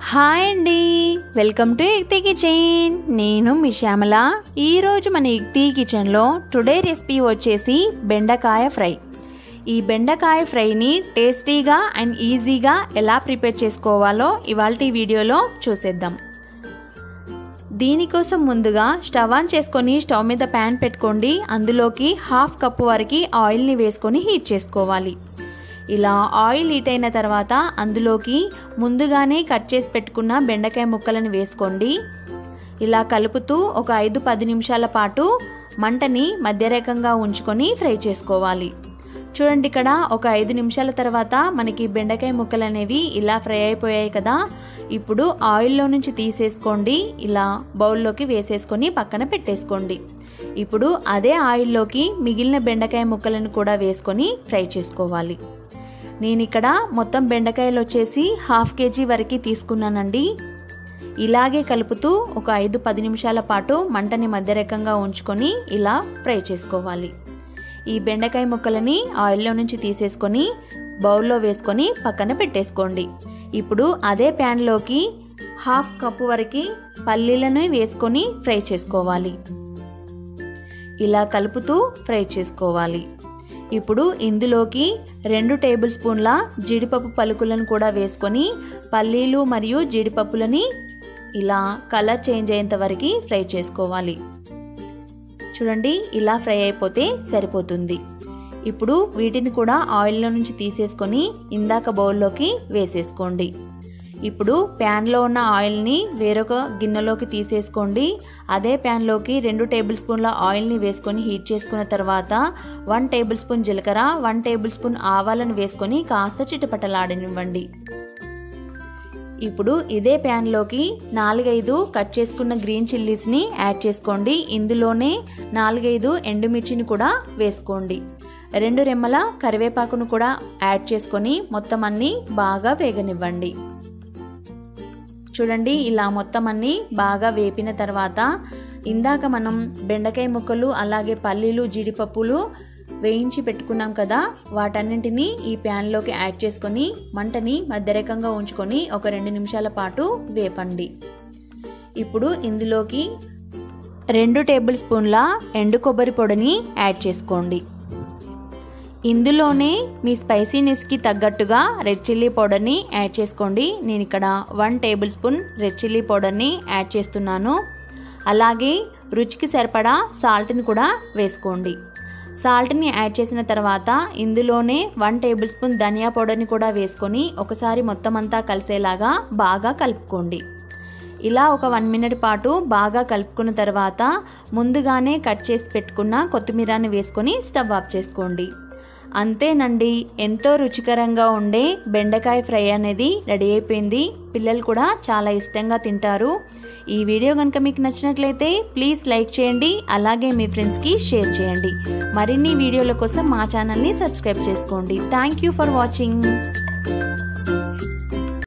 hi అండి welcome to యుక్తి kitchen నేను మీ శ్యామల ఈరోజు మన యుక్తి కిచెన్లో టుడే రెసిపీ వచ్చేసి బెండకాయ ఫ్రై ఈ బెండకాయ ఫ్రైని టేస్టీగా అండ్ ఈజీగా ఎలా ప్రిపేర్ చేసుకోవాలో ఇవాళ వీడియోలో చూసేద్దాం దీనికోసం ముందుగా స్టవ్ ఆన్ చేసుకొని స్టవ్ మీద ప్యాన్ పెట్టుకోండి అందులోకి హాఫ్ కప్పు వరకు ఆయిల్ని వేసుకొని హీట్ చేసుకోవాలి ఇలా ఆయిల్ హీట్ అయిన తర్వాత అందులోకి ముందుగానే కట్ చేసి పెట్టుకున్న బెండకాయ ముక్కలను వేసుకోండి ఇలా కలుపుతూ ఒక ఐదు పది నిమిషాల పాటు మంటని మధ్యరేఖంగా ఉంచుకొని ఫ్రై చేసుకోవాలి చూడండి ఇక్కడ ఒక ఐదు నిమిషాల తర్వాత మనకి బెండకాయ ముక్కలు అనేవి ఇలా ఫ్రై అయిపోయాయి కదా ఇప్పుడు ఆయిల్లో నుంచి తీసేసుకోండి ఇలా బౌల్లోకి వేసేసుకొని పక్కన పెట్టేసుకోండి ఇప్పుడు అదే ఆయిల్లోకి మిగిలిన బెండకాయ ముక్కలను కూడా వేసుకొని ఫ్రై చేసుకోవాలి నేను ఇక్కడ మొత్తం బెండకాయలు వచ్చేసి హాఫ్ కేజీ వరకు తీసుకున్నానండి ఇలాగే కలుపుతూ ఒక ఐదు పది నిమిషాల పాటు మంటని మధ్యరకంగా ఉంచుకొని ఇలా ఫ్రై చేసుకోవాలి ఈ బెండకాయ ముక్కలని ఆయిల్లో నుంచి తీసేసుకొని బౌల్లో వేసుకొని పక్కన పెట్టేసుకోండి ఇప్పుడు అదే ప్యాన్లోకి హాఫ్ కప్పు వరకు పల్లీలను వేసుకొని ఫ్రై చేసుకోవాలి ఇలా కలుపుతూ ఫ్రై చేసుకోవాలి ఇప్పుడు ఇందులోకి రెండు టేబుల్ స్పూన్ల జీడిపప్పు పలుకులను కూడా వేసుకొని పల్లీలు మరియు జీడిపప్పులని ఇలా కలర్ చేంజ్ అయ్యేంత వరకు ఫ్రై చేసుకోవాలి చూడండి ఇలా ఫ్రై అయిపోతే సరిపోతుంది ఇప్పుడు వీటిని కూడా ఆయిల్లో నుంచి తీసేసుకొని ఇందాక బౌల్లోకి వేసేసుకోండి ఇప్పుడు ప్యాన్లో ఉన్న ఆయిల్ని వేరొక గిన్నెలోకి తీసేసుకోండి అదే ప్యాన్లోకి రెండు టేబుల్ స్పూన్ల ఆయిల్ని వేసుకొని హీట్ చేసుకున్న తర్వాత వన్ టేబుల్ స్పూన్ జీలకర్ర వన్ టేబుల్ స్పూన్ ఆవాలను వేసుకొని కాస్త చిటపటలాడనివ్వండి ఇప్పుడు ఇదే ప్యాన్లోకి నాలుగైదు కట్ చేసుకున్న గ్రీన్ చిల్లీస్ని యాడ్ చేసుకోండి ఇందులోనే నాలుగైదు ఎండుమిర్చిని కూడా వేసుకోండి రెండు రెమ్మల కరివేపాకును కూడా యాడ్ చేసుకొని మొత్తం అన్నీ బాగా వేగనివ్వండి చూడండి ఇలా మొత్తం అన్నీ బాగా వేపిన తర్వాత ఇందాక మనం బెండకాయ ముక్కలు అలాగే పల్లీలు జీడిపప్పులు వేయించి పెట్టుకున్నాం కదా వాటన్నింటినీ ఈ ప్యాన్లోకి యాడ్ చేసుకొని మంటని మధ్యరకంగా ఉంచుకొని ఒక రెండు నిమిషాల పాటు వేపండి ఇప్పుడు ఇందులోకి రెండు టేబుల్ స్పూన్ల ఎండు కొబ్బరి పొడిని యాడ్ చేసుకోండి ఇందులోనే మీ స్పైసీనెస్కి తగ్గట్టుగా రెడ్ చిల్లీ పౌడర్ని యాడ్ చేసుకోండి నేను ఇక్కడ one table spoon red chilli పౌడర్ని యాడ్ చేస్తున్నాను అలాగే రుచికి సరిపడా సాల్ట్ని కూడా వేసుకోండి సాల్ట్ని యాడ్ చేసిన తర్వాత ఇందులోనే వన్ టేబుల్ స్పూన్ ధనియా పౌడర్ని కూడా వేసుకొని ఒకసారి మొత్తం అంతా కలిసేలాగా బాగా కలుపుకోండి ఇలా ఒక వన్ మినిట్ పాటు బాగా కలుపుకున్న తర్వాత ముందుగానే కట్ చేసి పెట్టుకున్న కొత్తిమీరని వేసుకొని స్టవ్ ఆఫ్ చేసుకోండి అంతేనండి ఎంతో రుచికరంగా ఉండే బెండకాయ ఫ్రై అనేది రెడీ అయిపోయింది పిల్లలు కూడా చాలా ఇష్టంగా తింటారు ఈ వీడియో కనుక మీకు నచ్చినట్లయితే ప్లీజ్ లైక్ చేయండి అలాగే మీ ఫ్రెండ్స్కి షేర్ చేయండి మరిన్ని వీడియోల కోసం మా ఛానల్ని సబ్స్క్రైబ్ చేసుకోండి థ్యాంక్ యూ ఫర్ వాచింగ్